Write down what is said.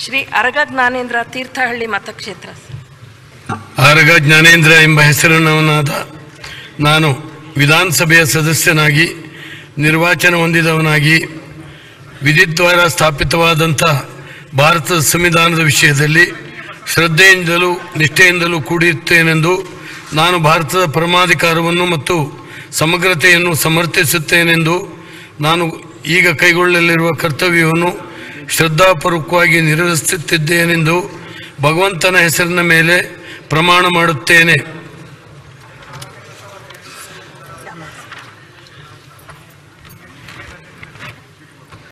ಶ್ರೀ ಅರಗ ಜ್ಞಾನೇಂದ್ರ ತೀರ್ಥಹಳ್ಳಿ ಮತಕ್ಷೇತ್ರ ಆರಗ ಜ್ಞಾನೇಂದ್ರ ಎಂಬ ಹೆಸರಿನವನಾದ ನಾನು ವಿಧಾನಸಭೆಯ ಸದಸ್ಯನಾಗಿ ನಿರ್ವಾಚನ ಹೊಂದಿದವನಾಗಿ ವಿಧಿದ್ವಾರ ಸ್ಥಾಪಿತವಾದಂಥ ಭಾರತದ ಸಂವಿಧಾನದ ವಿಷಯದಲ್ಲಿ ಶ್ರದ್ಧೆಯಿಂದಲೂ ನಿಷ್ಠೆಯಿಂದಲೂ ಕೂಡಿರುತ್ತೇನೆಂದು ನಾನು ಭಾರತದ ಪರಮಾಧಿಕಾರವನ್ನು ಮತ್ತು ಸಮಗ್ರತೆಯನ್ನು ಸಮರ್ಥಿಸುತ್ತೇನೆಂದು ನಾನು ಈಗ ಕೈಗೊಳ್ಳಲಿರುವ ಕರ್ತವ್ಯವನ್ನು ಶ್ರದ್ಧಾಪೂರ್ವಕವಾಗಿ ನಿರ್ವಹಿಸುತ್ತಿದ್ದೇನೆಂದು ಭಗವಂತನ ಹೆಸರಿನ ಮೇಲೆ ಪ್ರಮಾಣ ಮಾಡುತ್ತೇನೆ